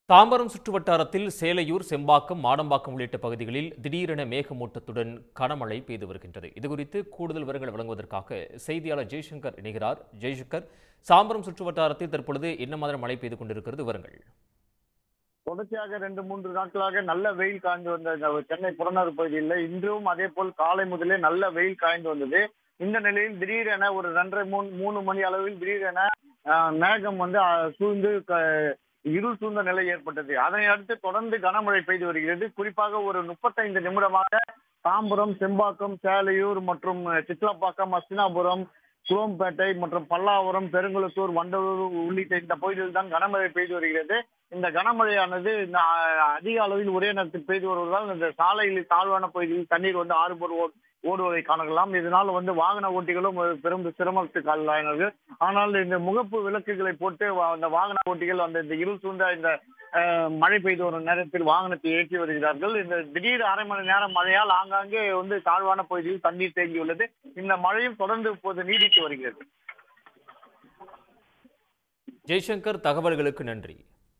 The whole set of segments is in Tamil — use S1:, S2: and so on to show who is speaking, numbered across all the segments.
S1: தாம்பரம் சுற்றுவட்டாரத்தில் சேலையூர் செம்பாக்கம் மாடம்பாக்கம் உள்ளிட்ட பகுதிகளில் திடீரென மேகமூட்டத்துடன் கனமழை பெய்து வருகின்றது இதுகுறித்து கூடுதல் விவரங்கள் வழங்குவதற்காக செய்தியாளர் ஜெய்சங்கர் இணைகிறார் ஜெய்சங்கர் தாம்பரம் சுற்றுவட்டாரத்தில் தற்பொழுது என்ன மாதிரி மழை பெய்து கொண்டிருக்கிறது விவரங்கள்
S2: தொடர்ச்சியாக ரெண்டு மூன்று நாட்களாக நல்ல வெயில் காய்ந்து வந்த இந்த சென்னை புறநகர் பகுதியில் இன்றும் அதே போல் காலை முதலே நல்ல வெயில் காய்ந்து வந்தது இந்த நிலையில் திடீரென ஒரு ரெண்டரை மூணு மூணு மணி அளவில் திடீரென ஆஹ், மேகம் வந்து ஆஹ், சூழ்ந்து க- இருள் சூழ்ந்த நிலை ஏற்பட்டது அதனை அடுத்து தொடர்ந்து கனமழை பெய்து வருகிறது குறிப்பாக ஒரு முப்பத்தைந்து நிமிடமாக தாம்பரம் செம்பாக்கம் சேலையூர் மற்றும் சித்லாப்பாக்கம் அஸ்தினாபுரம் குளம்பேட்டை மற்றும் பல்லாவரம் பெருங்குளத்தூர் வண்டலூர் உள்ளிட்ட இந்த பகுதியில் தான் கனமழை பெய்து வருகிறது இந்த கனமழையானது இந்த அ- அதிக அளவில் ஒரே நேரத்தில் பெய்து வருவதால் இந்த சாலையில் தாழ்வான பகுதியில் தண்ணீர் வந்து ஆறுபோர் ஓ- ஓடுவதை காணலாம் இதனால் வந்து வாகன ஓட்டிகளும் ஒரு பெரும் சிரமத்துக்கு ஆளாயினார்கள் ஆனால் இந்த முகப்பு விளக்குகளை போட்டு வா- அந்த வாகன ஓட்டிகள் அந்த இந்த இருள் சூழ்ந்த இந்த அஹ், மழை பெய்து வரும் நேரத்தில் வாகனத்தை ஏற்றி வருகிறார்கள் இந்த திடீர் அரை மணி நேரம் மழையால் ஆங்காங்கே வந்து தாழ்வான பகுதியில் தண்ணீர் தேங்கியுள்ளது இந்த மழையும் தொடர்ந்து இப்போது நீடித்து வருகிறது
S1: ஜெய்சங்கர் தகவல்களுக்கு நன்றி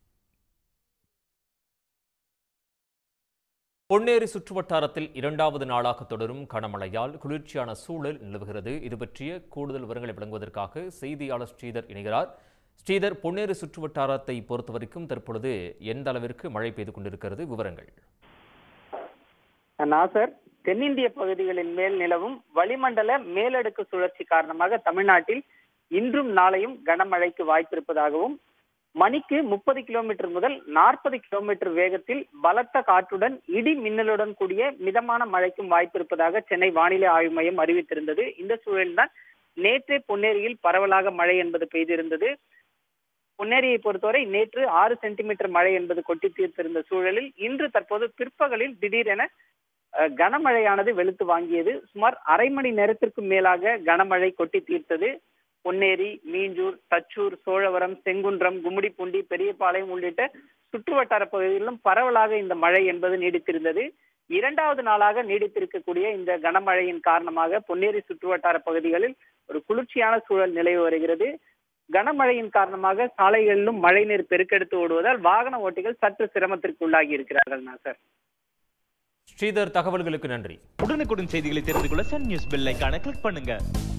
S1: பொன்னேரி சுற்றுவட்டாரத்தில் இரண்டாவது நாளாக தொடரும் கனமழையால் குளிர்ச்சியான சூழல் நிலவுகிறது இது பற்றிய கூடுதல் விவரங்களை வழங்குவதற்காக செய்தியாளர் ஸ்ரீதர் இணைகிறார் ஸ்ரீதர் பொன்னேரி சுற்றுவட்டாரத்தை பொறுத்தவரைக்கும் தற்பொழுது எந்த அளவிற்கு மழை பெய்து கொண்டிருக்கிறது விவரங்கள்
S3: நாசர் தென்னிந்திய பகுதிகளின் மேல் நிலவும் வளிமண்டல மேலடுக்கு சுழற்சி காரணமாக தமிழ்நாட்டில் இன்றும் நாளையும் கனமழைக்கு வாய்ப்பிருப்பதாகவும் மணிக்கு முப்பது கிலோமீட்டர் முதல் நாற்பது கிலோமீட்டர் வேகத்தில் பலத்த காற்றுடன் இடி மின்னலுடன் கூடிய மிதமான மழைக்கும் வாய்ப்பிருப்பதாக சென்னை வானிலை ஆய்வு மையம் அறிவித்திருந்தது இந்த சூழலில்தான் நேற்றே பொன்னேரியில் பரவலாக மழை என்பது பெய்திருந்தது பொன்னேரியை பொறுத்தவரை நேற்று ஆறு சென்டிமீட்டர் மழை என்பது கொட்டி தீர்த்திருந்த சூழலில் இன்று தற்போது பிற்பகலில் திடீரென அஹ், கனமழையானது வெளுத்து வாங்கியது சுமார் அரை மணி நேரத்திற்கு மேலாக கனமழை கொட்டி தீர்த்தது பொன்னேரி மீஞ்சூர் தச்சூர் சோழவரம் செங்குன்றம் கும்மிடிப்பூண்டி பெரியபாளையம் உள்ளிட்ட சுற்றுவட்டார பகுதிகளிலும் பரவலாக இந்த மழை என்பது நீடித்திருந்தது இரண்டாவது நாளாக நீடித்திருக்கக்கூடிய இந்த கனமழையின் காரணமாக பொன்னேரி சுற்றுவட்டார பகுதிகளில் ஒரு குளிர்ச்சியான சூழல் நிலவி வருகிறது கனமழையின் காரணமாக சாலைகளிலும் மழைநீர் பெருக்கெடுத்து ஓடுவதால் வாகன ஓட்டிகள் சற்று சிரமத்திற்கு உள்ளாகி இருக்கிறார்கள் நாசர்
S1: ஸ்ரீதர் தகவல்களுக்கு நன்றி
S4: உடனுக்குடன் செய்திகளை தெரிந்து கொள்ள சன் நியூஸ் பெல் ஐகானை கிளிக் பண்ணுங்க